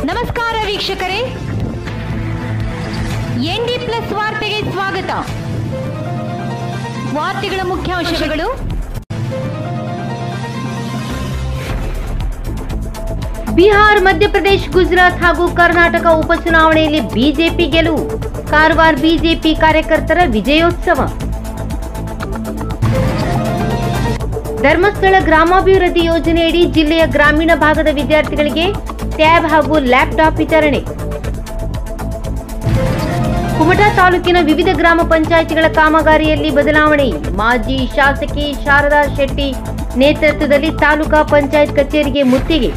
ನಮಸ್ಕಾರ ವೀಕ್ಷಕರೇ ND plus ವಾರ್ತೆಗೆ ಸ್ವಾಗತ ವಾರ್ತೆಗಳ ಮುಖ್ಯಾಂಶಗಳು ಬಿಹಾರ್ ಮಧ್ಯಪ್ರದೇಶ ಗುಜರಾತ್ ಹಾಗೂ ಕರ್ನಾಟಕ ಉಪಚುನಾವಣೆಯಲ್ಲಿ ಬಿಜೆಪಿ ಗೆಲುವು ಕಾರವಾರ ಬಿಜೆಪಿ ಕಾರ್ಯಕರ್ತರ ವಿಜಯೋತ್ಸವ ಧರ್ಮಸ್ಥಳ ಗ್ರಾಮಾಭಿವೃದ್ಧಿ ಯೋಜನೆಯಡಿ ಜಿಲ್ಲೆಯ ಗ್ರಾಮೀಣ ಭಾಗದ ವಿದ್ಯಾರ್ಥಿಗಳಿಗೆ ಟ್ಯಾಬ್ ಹಾಗೂ ಲ್ಯಾಪ್ಟಾಪ್ ವಿತರಣೆ ಕುಮಟಾ ತಾಲೂಕಿನ ವಿವಿಧ ಗ್ರಾಮ ಪಂಚಾಯಿತಿಗಳ ಕಾಮಗಾರಿಯಲ್ಲಿ ಬದಲಾವಣೆ ಮಾಜಿ ಶಾಸಕಿ ಶಾರದಾ ಶೆಟ್ಟಿ ನೇತೃತ್ವದಲ್ಲಿ ತಾಲೂಕಾ ಪಂಚಾಯತ್ ಕಚೇರಿಗೆ ಮುತ್ತಿಗೆ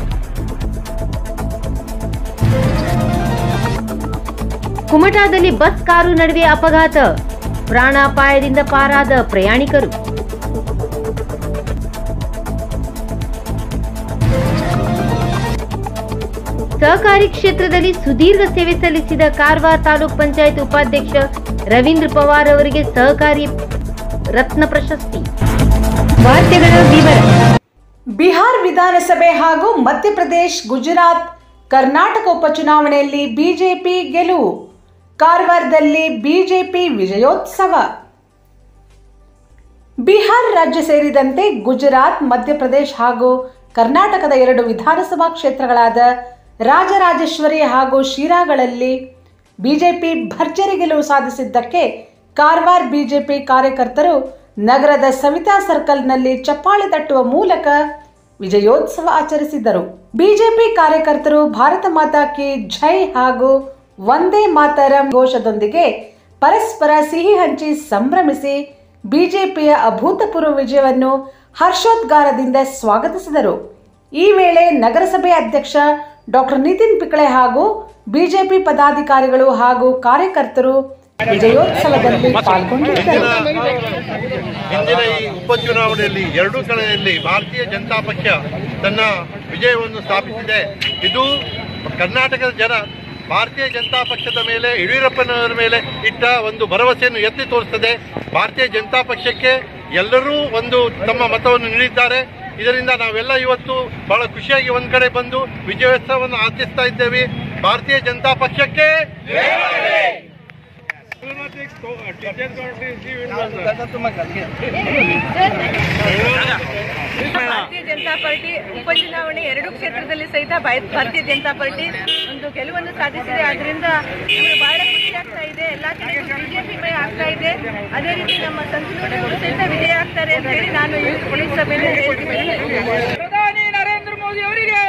ಕುಮಟಾದಲ್ಲಿ ಬಸ್ ಕಾರು ನಡುವೆ ಅಪಘಾತ ಪ್ರಾಣಾಪಾಯದಿಂದ ಪಾರಾದ ಪ್ರಯಾಣಿಕರು ಸಹಕಾರಿ ಕ್ಷೇತ್ರದಲ್ಲಿ ಸುದೀರ್ಘ ಸೇವೆ ಸಲ್ಲಿಸಿದ ಕಾರವಾರ ತಾಲೂಕ್ ಪಂಚಾಯತ್ ಉಪಾಧ್ಯಕ್ಷ ರವೀಂದ್ರ ಪವಾರ್ ಅವರಿಗೆ ಸಹಕಾರಿ ರತ್ನ ಪ್ರಶಸ್ತಿ ವಾರ್ತೆಗಳ ವಿವರ ಬಿಹಾರ್ ವಿಧಾನಸಭೆ ಹಾಗೂ ಮಧ್ಯಪ್ರದೇಶ್ ಗುಜರಾತ್ ಕರ್ನಾಟಕ ಉಪಚುನಾವಣೆಯಲ್ಲಿ ಬಿಜೆಪಿ ಗೆಲುವು ಕಾರವಾರದಲ್ಲಿ ಬಿಜೆಪಿ ವಿಜಯೋತ್ಸವ ಬಿಹಾರ್ ರಾಜ್ಯ ಸೇರಿದಂತೆ ಗುಜರಾತ್ ಮಧ್ಯಪ್ರದೇಶ್ ಹಾಗೂ ಕರ್ನಾಟಕದ ಎರಡು ವಿಧಾನಸಭಾ ಕ್ಷೇತ್ರಗಳಾದ ರಾಜರಾಜೇಶ್ವರಿ ಹಾಗೂ ಶಿರಾಗಳಲ್ಲಿ ಬಿಜೆಪಿ ಭರ್ಜರಿ ಗೆಲುವು ಸಾಧಿಸಿದ್ದಕ್ಕೆ ಕಾರವಾರ ಬಿಜೆಪಿ ಕಾರ್ಯಕರ್ತರು ನಗರದ ಸವಿತಾ ಸರ್ಕಲ್ನಲ್ಲಿ ಚಪ್ಪಾಳೆ ತಟ್ಟುವ ಮೂಲಕ ವಿಜಯೋತ್ಸವ ಆಚರಿಸಿದರು ಬಿಜೆಪಿ ಕಾರ್ಯಕರ್ತರು ಭಾರತ ಮಾತಾ ಕಿ ಜೈ ಹಾಗೂ ವಂದೇ ಮಾತರಂ ಘೋಷದೊಂದಿಗೆ ಪರಸ್ಪರ ಸಿಹಿ ಹಂಚಿ ಸಂಭ್ರಮಿಸಿ ಬಿಜೆಪಿಯ ಅಭೂತಪೂರ್ವ ವಿಜಯವನ್ನು ಹರ್ಷೋದ್ಗಾರದಿಂದ ಸ್ವಾಗತಿಸಿದರು ಈ ವೇಳೆ ನಗರಸಭೆ ಅಧ್ಯಕ್ಷ ಡಾಕ್ಟರ್ ನಿತಿನ್ ಪಿಕಳೆ ಹಾಗೂ ಬಿಜೆಪಿ ಪದಾಧಿಕಾರಿಗಳು ಹಾಗೂ ಕಾರ್ಯಕರ್ತರು ವಿಜಯೋತ್ಸವದಲ್ಲಿ ಪಾಲ್ಗೊಂಡಿದ್ದರು ಹಿಂದಿನ ಈ ಉಪಚುನಾವಣೆಯಲ್ಲಿ ಎರಡೂ ಕಡೆಯಲ್ಲಿ ಭಾರತೀಯ ಜನತಾ ಪಕ್ಷ ತನ್ನ ವಿಜಯವನ್ನು ಸ್ಥಾಪಿಸಿದೆ ಇದು ಕರ್ನಾಟಕದ ಜನ ಭಾರತೀಯ ಜನತಾ ಪಕ್ಷದ ಮೇಲೆ ಯಡಿಯೂರಪ್ಪನವರ ಮೇಲೆ ಇಟ್ಟ ಒಂದು ಭರವಸೆಯನ್ನು ಎತ್ತಿ ತೋರಿಸ್ತದೆ ಭಾರತೀಯ ಜನತಾ ಪಕ್ಷಕ್ಕೆ ಎಲ್ಲರೂ ಒಂದು ತಮ್ಮ ಮತವನ್ನು ನೀಡಿದ್ದಾರೆ ಇದರಿಂದ ನಾವೆಲ್ಲ ಇವತ್ತು ಬಹಳ ಖುಷಿಯಾಗಿ ಒಂದ್ ಕಡೆ ಬಂದು ವಿಜಯೋತ್ಸವವನ್ನು ಆಚರಿಸ್ತಾ ಇದ್ದೇವೆ ಭಾರತೀಯ ಜನತಾ ಪಕ್ಷಕ್ಕೆ ಭಾರತೀಯ ಜನತಾ ಪಾರ್ಟಿ ಉಪಚುನಾವಣೆ ಎರಡು ಕ್ಷೇತ್ರದಲ್ಲಿ ಸಹಿತ ಭಾರ- ಭಾರತೀಯ ಜನತಾ ಪಾರ್ಟಿ ಒಂದು ಗೆಲುವನ್ನು ಸಾಧಿಸಿದೆ ಆದ್ರಿಂದ ನಮಗೆ ಬಹಳ ಖುಷಿ ಆಗ್ತಾ ಇದೆ ಎಲ್ಲಾ ಕಡೆ ಬಿಜೆಪಿ ಮಯ ಆಗ್ತಾ ಇದೆ ಅದೇ ರೀತಿ ನಮ್ಮ ಸಂಸದರು ಸಹಿತ ವಿಜಯ ಆಗ್ತಾರೆ ಅಂತ ಹೇಳಿ ನಾನು ಈ ಪೊಲೀಸ್ ಸಭೆಯಲ್ಲಿ ಹೇಳ್ತೀನಿ ಪ್ರಧಾನಿ ನರೇಂದ್ರ ಮೋದಿ ಅವರಿಗೆ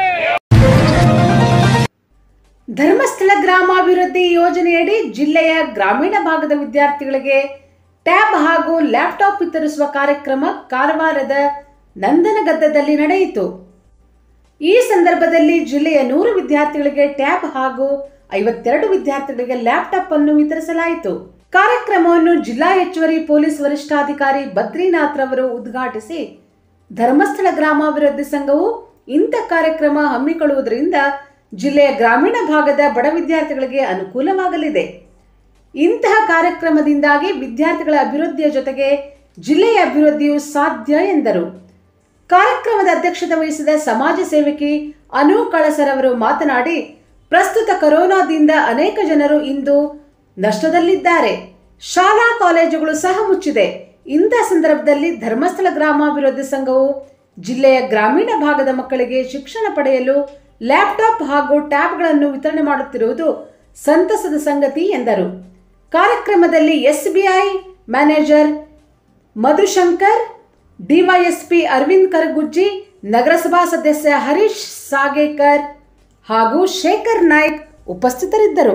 ಧರ್ಮಸ್ಥಳ ಗ್ರಾಮಾಭಿವೃದ್ಧಿ ಯೋಜನೆಯಡಿ ಜಿಲ್ಲೆಯ ಗ್ರಾಮೀಣ ಭಾಗದ ವಿದ್ಯಾರ್ಥಿಗಳಿಗೆ ಟ್ಯಾಬ್ ಹಾಗೂ ಲ್ಯಾಪ್ಟಾಪ್ ವಿತರಿಸುವ ಕಾರ್ಯಕ್ರಮ ಕಾರವಾರದ ನಂದನಗದ್ದದಲ್ಲಿ ನಡೆಯಿತು ಈ ಸಂದರ್ಭದಲ್ಲಿ ಜಿಲ್ಲೆಯ ನೂರು ವಿದ್ಯಾರ್ಥಿಗಳಿಗೆ ಟ್ಯಾಬ್ ಹಾಗೂ ಐವತ್ತೆರಡು ವಿದ್ಯಾರ್ಥಿಗಳಿಗೆ ಲ್ಯಾಪ್ಟಾಪ್ ಅನ್ನು ವಿತರಿಸಲಾಯಿತು ಕಾರ್ಯಕ್ರಮವನ್ನು ಜಿಲ್ಲಾ ಹೆಚ್ಚುವರಿ ಪೊಲೀಸ್ ವರಿಷ್ಠಾಧಿಕಾರಿ ಬದ್ರಿನಾಥ್ ರವರು ಉದ್ಘಾಟಿಸಿ ಧರ್ಮಸ್ಥಳ ಗ್ರಾಮಾಭಿವೃದ್ಧಿ ಸಂಘವು ಇಂಥ ಕಾರ್ಯಕ್ರಮ ಹಮ್ಮಿಕೊಳ್ಳುವುದರಿಂದ ಜಿಲ್ಲೆಯ ಗ್ರಾಮೀಣ ಭಾಗದ ಬಡ ವಿದ್ಯಾರ್ಥಿಗಳಿಗೆ ಅನುಕೂಲವಾಗಲಿದೆ ಇಂತಹ ಕಾರ್ಯಕ್ರಮದಿಂದಾಗಿ ವಿದ್ಯಾರ್ಥಿಗಳ ಅಭಿವೃದ್ಧಿಯ ಜೊತೆಗೆ ಜಿಲ್ಲೆಯ ಅಭಿವೃದ್ಧಿಯು ಸಾಧ್ಯ ಎಂದರು ಕಾರ್ಯಕ್ರಮದ ಅಧ್ಯಕ್ಷತೆ ವಹಿಸಿದ ಸಮಾಜ ಸೇವಕಿ ಅನು ಕಳಸರವರು ಮಾತನಾಡಿ ಪ್ರಸ್ತುತ ಕೊರೋನಾದಿಂದ ಅನೇಕ ಜನರು ಇಂದು ನಷ್ಟದಲ್ಲಿದ್ದಾರೆ ಶಾಲಾ ಕಾಲೇಜುಗಳು ಸಹ ಮುಚ್ಚಿದೆ ಇಂಥ ಸಂದರ್ಭದಲ್ಲಿ ಧರ್ಮಸ್ಥಳ ಗ್ರಾಮಾಭಿವೃದ್ಧಿ ಸಂಘವು ಜಿಲ್ಲೆಯ ಗ್ರಾಮೀಣ ಭಾಗದ ಮಕ್ಕಳಿಗೆ ಶಿಕ್ಷಣ ಪಡೆಯಲು ಲ್ಯಾಪ್ಟಾಪ್ ಹಾಗೂ ಟ್ಯಾಬ್ಗಳನ್ನು ವಿತರಣೆ ಮಾಡುತ್ತಿರುವುದು ಸಂತಸದ ಸಂಗತಿ ಎಂದರು ಕಾರ್ಯಕ್ರಮದಲ್ಲಿ SBI manager Madhushankar DYSP Arvind Karagujji ನಗರಸಭಾ ಸದಸ್ಯ ಹರೀಶ್ ಸಾಗೇಕರ್ ಹಾಗೂ ಶೇಖರ್ ನಾಯ್ಕ್ ಉಪಸ್ಥಿತರಿದ್ದರು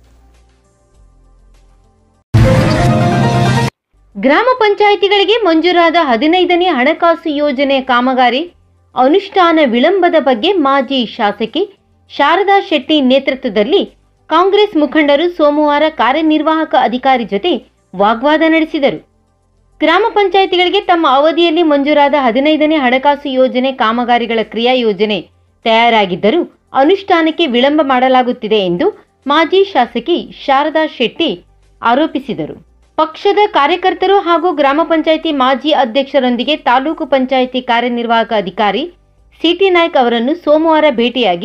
ಗ್ರಾಮ ಪಂಚಾಯಿತಿಗಳಿಗೆ ಮಂಜೂರಾದ ಹದಿನೈದನೇ ಹಣಕಾಸು ಯೋಜನೆ ಕಾಮಗಾರಿ ಅನುಷ್ಠಾನ ವಿಳಂಬದ ಬಗ್ಗೆ ಮಾಜಿ ಶಾಸಕಿ ಶಾರದಾ ಶೆಟ್ಟಿ ನೇತೃತ್ವದಲ್ಲಿ ಕಾಂಗ್ರೆಸ್ ಮುಖಂಡರು ಸೋಮವಾರ ಕಾರ್ಯನಿರ್ವಾಹಕ ಅಧಿಕಾರಿ ಜೊತೆ ವಾಗ್ವಾದ ನಡೆಸಿದರು ಗ್ರಾಮ ಪಂಚಾಯಿತಿಗಳಿಗೆ ತಮ್ಮ ಅವಧಿಯಲ್ಲಿ ಮಂಜೂರಾದ ಹದಿನೈದನೇ ಹಣಕಾಸು ಯೋಜನೆ ಕಾಮಗಾರಿಗಳ ಕ್ರಿಯಾ ಯೋಜನೆ ತಯಾರಾಗಿದ್ದರೂ ಅನುಷ್ಠಾನಕ್ಕೆ ವಿಳಂಬ ಮಾಡಲಾಗುತ್ತಿದೆ ಎಂದು ಮಾಜಿ ಶಾಸಕಿ ಶಾರದಾ ಶೆಟ್ಟಿ ಆರೋಪಿಸಿದರು ಪಕ್ಷದ ಕಾರ್ಯಕರ್ತರು ಹಾಗೂ ಗ್ರಾಮ ಪಂಚಾಯಿತಿ ಮಾಜಿ ಅಧ್ಯಕ್ಷರೊಂದಿಗೆ ತಾಲೂಕು ಪಂಚಾಯಿತಿ ಕಾರ್ಯನಿರ್ವಾಹಕ ಅಧಿಕಾರಿ ಸಿಟಿ ನಾಯ್ಕ್ ಅವರನ್ನು ಸೋಮವಾರ ಭೇಟಿಯಾಗಿ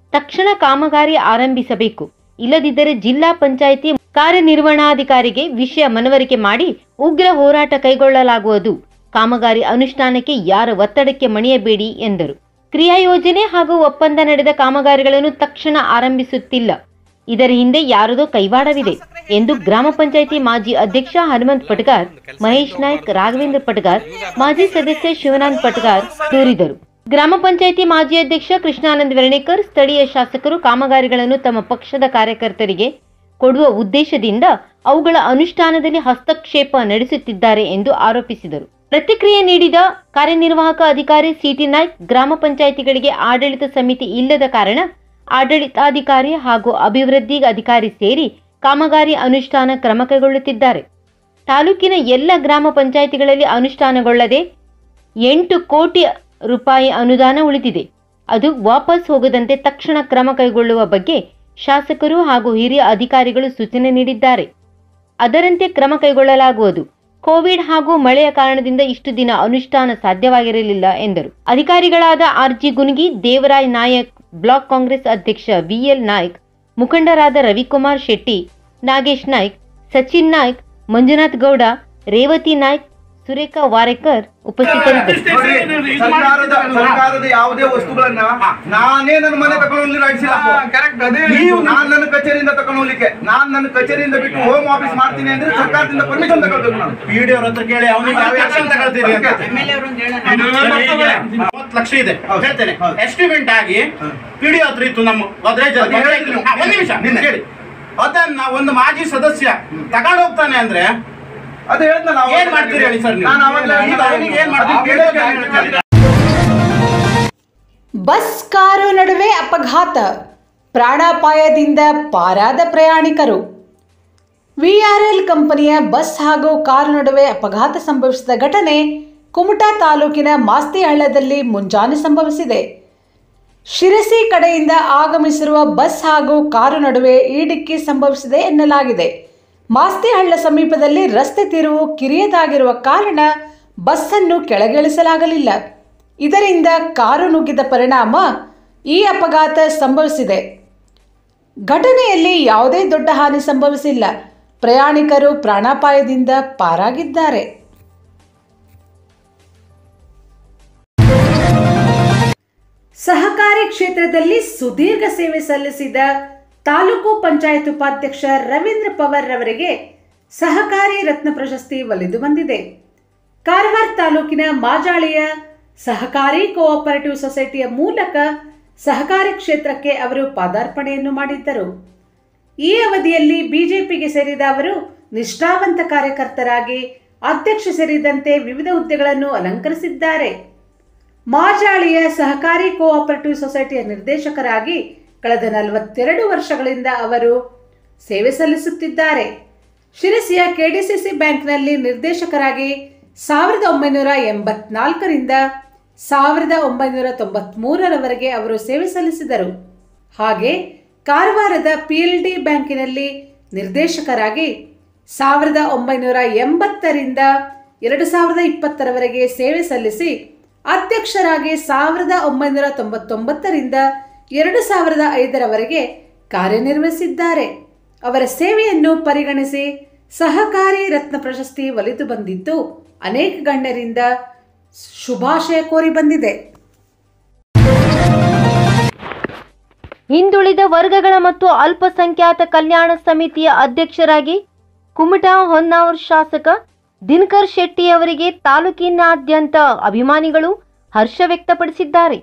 ತಕ್ಷಣ ಕಾಮಗಾರಿ ಆರಂಭಿಸಬೇಕು ಇಲ್ಲದಿದ್ದರೆ ಜಿಲ್ಲಾ ಪಂಚಾಯಿತಿ ಕಾರ್ಯನಿರ್ವಹಣಾಧಿಕಾರಿಗೆ ವಿಷಯ ಮನವರಿಕೆ ಮಾಡಿ ಉಗ್ರ ಹೋರಾಟ ಕೈಗೊಳ್ಳಲಾಗುವುದು ಕಾಮಗಾರಿ ಅನುಷ್ಠಾನಕ್ಕೆ ಯಾರ ಒತ್ತಡಕ್ಕೆ ಮಣಿಯಬೇಡಿ ಎಂದರು ಕ್ರಿಯಾ ಯೋಜನೆ ಹಾಗೂ ಒಪ್ಪಂದ ನಡೆದ ಕಾಮಗಾರಿಗಳನ್ನು ತಕ್ಷಣ ಆರಂಭಿಸುತ್ತಿಲ್ಲ ಇದರ ಹಿಂದೆ ಯಾರದೋ ಕೈವಾಡವಿದೆ ಎಂದು ಗ್ರಾಮ ಪಂಚಾಯಿತಿ ಮಾಜಿ ಅಧ್ಯಕ್ಷ ಹನುಮಂತ್ ಪಟ್ಗಾರ್ ಮಹೇಶ್ ನಾಯ್ಕ್ ರಾಘವೇಂದ್ರ ಪಟ್ಗಾರ್ ಮಾಜಿ ಸದಸ್ಯ ಶಿವನಾಥ್ ಪಟ್ಗಾರ್ ದೂರಿದರು ಗ್ರಾಮ ಪಂಚಾಯಿತಿ ಮಾಜಿ ಅಧ್ಯಕ್ಷ ಕೃಷ್ಣಾನಂದ್ ವೆರ್ಣೇಕರ್ ಸ್ಥಳೀಯ ಶಾಸಕರು ಕಾಮಗಾರಿಗಳನ್ನು ತಮ್ಮ ಪಕ್ಷದ ಕಾರ್ಯಕರ್ತರಿಗೆ ಕೊಡುವ ಉದ್ದೇಶದಿಂದ ಅವುಗಳ ಅನುಷ್ಠಾನದಲ್ಲಿ ಹಸ್ತಕ್ಷೇಪ ನಡೆಸುತ್ತಿದ್ದಾರೆ ಎಂದು ಆರೋಪಿಸಿದರು ಪ್ರತಿಕ್ರಿಯೆ ನೀಡಿದ ಕಾರ್ಯನಿರ್ವಾಹಕ ಅಧಿಕಾರಿ ಸಿಟಿ ನಾಯ್ಕ್ ಗ್ರಾಮ ಪಂಚಾಯಿತಿಗಳಿಗೆ ಆಡಳಿತ ಸಮಿತಿ ಇಲ್ಲದ ಕಾರಣ ಆಡಳಿತಾಧಿಕಾರಿ ಹಾಗೂ ಅಭಿವೃದ್ಧಿ ಅಧಿಕಾರಿ ಸೇರಿ ಕಾಮಗಾರಿ ಅನುಷ್ಠಾನ ಕ್ರಮ ಕೈಗೊಳ್ಳುತ್ತಿದ್ದಾರೆ ತಾಲೂಕಿನ ಎಲ್ಲ ಗ್ರಾಮ ಪಂಚಾಯಿತಿಗಳಲ್ಲಿ ಅನುಷ್ಠಾನಗೊಳ್ಳದೆ ಎಂಟು ಕೋಟಿ ರೂಪಾಯಿ ಅನುದಾನ ಉಳಿದಿದೆ ಅದು ವಾಪಸ್ ಹೋಗದಂತೆ ತಕ್ಷಣ ಕ್ರಮ ಕೈಗೊಳ್ಳುವ ಬಗ್ಗೆ ಶಾಸಕರು ಹಾಗೂ ಹಿರಿಯ ಅಧಿಕಾರಿಗಳು ಸೂಚನೆ ನೀಡಿದ್ದಾರೆ ಅದರಂತೆ ಕ್ರಮ ಕೈಗೊಳ್ಳಲಾಗುವುದು ಕೋವಿಡ್ ಹಾಗೂ ಮಳೆಯ ಕಾರಣದಿಂದ ಇಷ್ಟು ದಿನ ಅನುಷ್ಠಾನ ಸಾಧ್ಯವಾಗಿರಲಿಲ್ಲ ಎಂದರು ಅಧಿಕಾರಿಗಳಾದ ಆರ್ಜಿ ಗುನ್ಗಿ ದೇವರಾಯ್ ನಾಯಕ್ ಬ್ಲಾಕ್ ಕಾಂಗ್ರೆಸ್ ಅಧ್ಯಕ್ಷ ವಿಎಲ್ ನಾಯ್ಕ್ ಮುಖಂಡರಾದ ರವಿಕುಮಾರ್ ಶೆಟ್ಟಿ ನಾಗೇಶ್ ನಾಯ್ಕ್ ಸಚಿನ್ ನಾಯ್ಕ್ ಮಂಜುನಾಥ್ ಗೌಡ ರೇವತಿ ನಾಯ್ಕ್ ಸುರೇಖಾ ವಾರೇಕರ್ ಉಪಸ್ಥಿತರಿದ್ದರು ನೋಡ್ರಿ, ಸರ್ಕಾರದ ಸರ್ಕಾರದ ಯಾವುದೇ ವಸ್ತುಗಳನ್ನ ನಾನೇ ನನ್ನ ಮನೆ ತಗೊಂಡು ಅಡಿಸಿಲ್ಲ ನೀವು ನಾನ್ ನನ್ನ ಕಚೇರಿಯಿಂದ ತಗೊಂಡು ಹೋಗ್ಲಿಕ್ಕೆ ನಾನ್ ನನ್ನ ಕಚೇರಿಯಿಂದ ಬಿಟ್ಟು ಹೋಮ್ ಆಫೀಸ್ ಮಾಡ್ತೀನಿ ಅಂದ್ರೆ ಸರ್ಕಾರದಿಂದ ಪರ್ಮಿಷನ್ ತಗೊಳ್ಬೇಕು ನಾನು ಪಿಡಿ ಅವ್ರ ಹತ್ರ ಕೇಳಿ ಅವನಿಗೆ ಯಾವ ಆಕ್ಷನ್ ತಗೊಳ್ತೀರಿ ಅಂತ ಮೂವತ್ತು ಲಕ್ಷ ಇದೆ ಹೇಳ್ತೇನೆ ಎಸ್ಟಿಮೇಟ್ ಆಗಿ ಪಿಡಿ ಹತ್ರ ಇತ್ತು ನಮ್ಮ ಗೊದ್ರೇಜ್ ಅದು ಹೇಳಿದ್ರು ನೀವು. ಹಾ, ಒಂದ್ ನಿಮಿಷ ನಿನ್ನೆ. ಕೇಳಿ ಅದನ್ನ ಒಂದು ಮಾಜಿ ಸದಸ್ಯ ತಗೊಂಡು ಹೋಗ್ತಾನೆ ಅಂದ್ರೆ ಅದು ಹೇಳ್ದ ನಾವು ಏನ್ ಮಾಡ್ತೀರಿ ಹೇಳಿ ಸರ್ ನೀವು? ನಾನು ಅವಾಗ್ಲೇ ಈಗ ಅವನಿಗೆ ಏನ್ ಮಾಡ್ತೀರಿ? ಕೇಳೋಕೆ ಹೇಳ್ತೀನಿ. ಬಸ್ ಕಾರು ನಡುವೆ ಅಪಘಾತ ಪ್ರಾಣಾಪಾಯದಿಂದ ಪಾರಾದ ಪ್ರಯಾಣಿಕರು ವಿಆರ್ಎಲ್ ಕಂಪನಿಯ ಬಸ್ ಹಾಗೂ ಕಾರು ನಡುವೆ ಅಪಘಾತ ಸಂಭವಿಸಿದ ಘಟನೆ ಕುಮಟಾ ತಾಲೂಕಿನ ಮಾಸ್ತಿಹಳ್ಳದಲ್ಲಿ ಮುಂಜಾನೆ ಸಂಭವಿಸಿದೆ ಶಿರಸಿ ಕಡೆಯಿಂದ ಆಗಮಿಸಿರುವ ಬಸ್ ಹಾಗೂ ಕಾರು ನಡುವೆ ಈ ಡಿಕ್ಕಿ ಸಂಭವಿಸಿದೆ ಎನ್ನಲಾಗಿದೆ ಮಾಸ್ತಿಹಳ್ಳ ಸಮೀಪದಲ್ಲಿ ರಸ್ತೆ ತಿರುವು ಕಿರಿಯದಾಗಿರುವ ಕಾರಣ ಬಸ್ಸನ್ನು ಕೆಳಗಿಳಿಸಲಾಗಲಿಲ್ಲ ಇದರಿಂದ ಕಾರು ನುಗ್ಗಿದ ಪರಿಣಾಮ ಈ ಅಪಘಾತ ಸಂಭವಿಸಿದೆ ಘಟನೆಯಲ್ಲಿ ಯಾವುದೇ ದೊಡ್ಡ ಹಾನಿ ಸಂಭವಿಸಿಲ್ಲ ಪ್ರಯಾಣಿಕರು ಪ್ರಾಣಾಪಾಯದಿಂದ ಪಾರಾಗಿದ್ದಾರೆ ಸಹಕಾರಿ ಕ್ಷೇತ್ರದಲ್ಲಿ ಸುದೀರ್ಘ ಸೇವೆ ಸಲ್ಲಿಸಿದ ತಾಲೂಕು ಪಂಚಾಯತ್ ಉಪಾಧ್ಯಕ್ಷ ರವೀಂದ್ರ ಪವರ್ ರವರಿಗೆ ಸಹಕಾರಿ ರತ್ನ ಪ್ರಶಸ್ತಿ ಒಲಿದು ಬಂದಿದೆ ಕಾರವಾರ ತಾಲೂಕಿನ ಮಾಜಾಳಿಯ ಸಹಕಾರಿ ಕೋಆಪರೇಟಿವ್ ಸೊಸೈಟಿಯ ಮೂಲಕ ಸಹಕಾರಿ ಕ್ಷೇತ್ರಕ್ಕೆ ಅವರು ಪಾದಾರ್ಪಣೆಯನ್ನು ಮಾಡಿದ್ದರು ಈ ಅವಧಿಯಲ್ಲಿ ಬಿಜೆಪಿಗೆ ಸೇರಿದ ಅವರು ನಿಷ್ಠಾವಂತ ಕಾರ್ಯಕರ್ತರಾಗಿ ಅಧ್ಯಕ್ಷ ಸೇರಿದಂತೆ ವಿವಿಧ ಹುದ್ದೆಗಳನ್ನು ಅಲಂಕರಿಸಿದ್ದಾರೆ ಮಾಜಾಳಿಯ ಸಹಕಾರಿ ಕೋಆಪರೇಟಿವ್ ಸೊಸೈಟಿಯ ನಿರ್ದೇಶಕರಾಗಿ ಕಳೆದ ನಲವತ್ತೆರಡು ವರ್ಷಗಳಿಂದ ಅವರು ಸೇವೆ ಸಲ್ಲಿಸುತ್ತಿದ್ದಾರೆ ಶಿರಸಿಯ ಕೆಡಿಸಿಸಿ ಬ್ಯಾಂಕ್ನಲ್ಲಿ ನಿರ್ದೇಶಕರಾಗಿ ಸಾವಿರದ ಒಂಬೈನೂರ ಎಂಬತ್ನಾಲ್ಕರಿಂದ ಸಾವಿರದ ಒಂಬೈನೂರ ತೊಂಬತ್ಮೂರರವರೆಗೆ ಅವರು ಸೇವೆ ಸಲ್ಲಿಸಿದರು ಹಾಗೆ ಕಾರವಾರದ ಪಿಎಲ್ಡಿ ಬ್ಯಾಂಕಿನಲ್ಲಿ ನಿರ್ದೇಶಕರಾಗಿ ಸಾವಿರದ ಒಂಬೈನೂರ ಎಂಬತ್ತರಿಂದ ಎರಡು ಸಾವಿರದ ಇಪ್ಪತ್ತರವರೆಗೆ ಸೇವೆ ಸಲ್ಲಿಸಿ ಅಧ್ಯಕ್ಷರಾಗಿ ಸಾವಿರದ ಒಂಬೈನೂರ ತೊಂಬತ್ತೊಂಬತ್ತರಿಂದ ಎರಡು ಸಾವಿರದ ಐದರವರೆಗೆ ಕಾರ್ಯನಿರ್ವಹಿಸಿದ್ದಾರೆ ಅವರ ಸೇವೆಯನ್ನು ಪರಿಗಣಿಸಿ ಸಹಕಾರಿ ರತ್ನ ಪ್ರಶಸ್ತಿ ಒಲಿದು ಬಂದಿದ್ದು ಅನೇಕ ಗಣ್ಯರಿಂದ ಶುಭಾಶಯ ಕೋರಿ ಬಂದಿದೆ ಹಿಂದುಳಿದ ವರ್ಗಗಳ ಮತ್ತು ಅಲ್ಪಸಂಖ್ಯಾತ ಕಲ್ಯಾಣ ಸಮಿತಿಯ ಅಧ್ಯಕ್ಷರಾಗಿ ಕುಮಟಾ ಹೊನ್ನಾವರ್ ಶಾಸಕ ದಿನಕರ್ ಶೆಟ್ಟಿ ಅವರಿಗೆ ತಾಲೂಕಿನಾದ್ಯಂತ ಅಭಿಮಾನಿಗಳು ಹರ್ಷ ವ್ಯಕ್ತಪಡಿಸಿದ್ದಾರೆ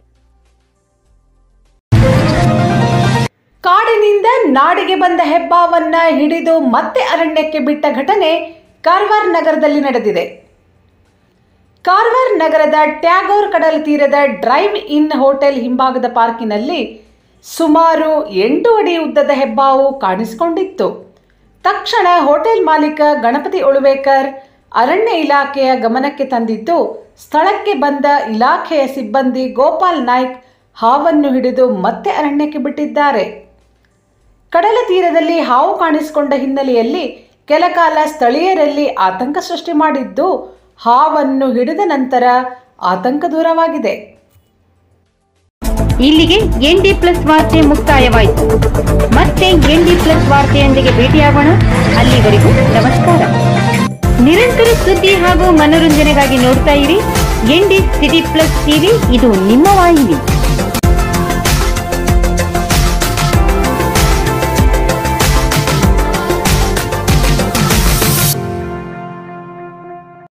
ಕಾಡಿನಿಂದ ನಾಡಿಗೆ ಬಂದ ಹೆಬ್ಬಾವನ್ನ ಹಿಡಿದು ಮತ್ತೆ ಅರಣ್ಯಕ್ಕೆ ಬಿಟ್ಟ ಘಟನೆ ಕಾರವಾರ ನಗರದಲ್ಲಿ ನಡೆದಿದೆ ಕಾರವಾರ ನಗರದ ಟ್ಯಾಗೋರ್ ಕಡಲ ತೀರದ ಡ್ರೈವ್ ಇನ್ ಹೋಟೆಲ್ ಹಿಂಭಾಗದ ಪಾರ್ಕಿನಲ್ಲಿ ಸುಮಾರು ಎಂಟು ಅಡಿ ಉದ್ದದ ಹೆಬ್ಬಾವು ಕಾಣಿಸಿಕೊಂಡಿತ್ತು ತಕ್ಷಣ ಹೋಟೆಲ್ ಮಾಲೀಕ ಗಣಪತಿ ಉಳುವೇಕರ್ ಅರಣ್ಯ ಇಲಾಖೆಯ ಗಮನಕ್ಕೆ ತಂದಿದ್ದು ಸ್ಥಳಕ್ಕೆ ಬಂದ ಇಲಾಖೆಯ ಸಿಬ್ಬಂದಿ ಗೋಪಾಲ್ ನಾಯ್ಕ್ ಹಾವನ್ನು ಹಿಡಿದು ಮತ್ತೆ ಅರಣ್ಯಕ್ಕೆ ಬಿಟ್ಟಿದ್ದಾರೆ ಕಡಲ ತೀರದಲ್ಲಿ ಹಾವು ಕಾಣಿಸಿಕೊಂಡ ಹಿನ್ನೆಲೆಯಲ್ಲಿ ಕೆಲಕಾಲ ಸ್ಥಳೀಯರಲ್ಲಿ ಆತಂಕ ಸೃಷ್ಟಿ ಮಾಡಿದ್ದು ಹಾವನ್ನು ಹಿಡಿದ ನಂತರ ಆತಂಕ ದೂರವಾಗಿದೆ ಇಲ್ಲಿಗೆ ಎನ್ ಡಿ ಪ್ಲಸ್ ವಾರ್ತೆ ಮುಕ್ತಾಯವಾಯಿತು ಮತ್ತೆ ಎನ್ ಡಿ ಪ್ಲಸ್ ವಾರ್ತೆಯೊಂದಿಗೆ ಭೇಟಿಯಾಗೋಣ ಅಲ್ಲಿವರೆಗೂ ನಮಸ್ಕಾರ ನಿರಂತರ ಸುದ್ದಿ ಹಾಗೂ ಮನೋರಂಜನೆಗಾಗಿ ನೋಡ್ತಾ ಇರಿ N D City Plus TV ಇದು ನಿಮ್ಮ ವಾಹಿನಿ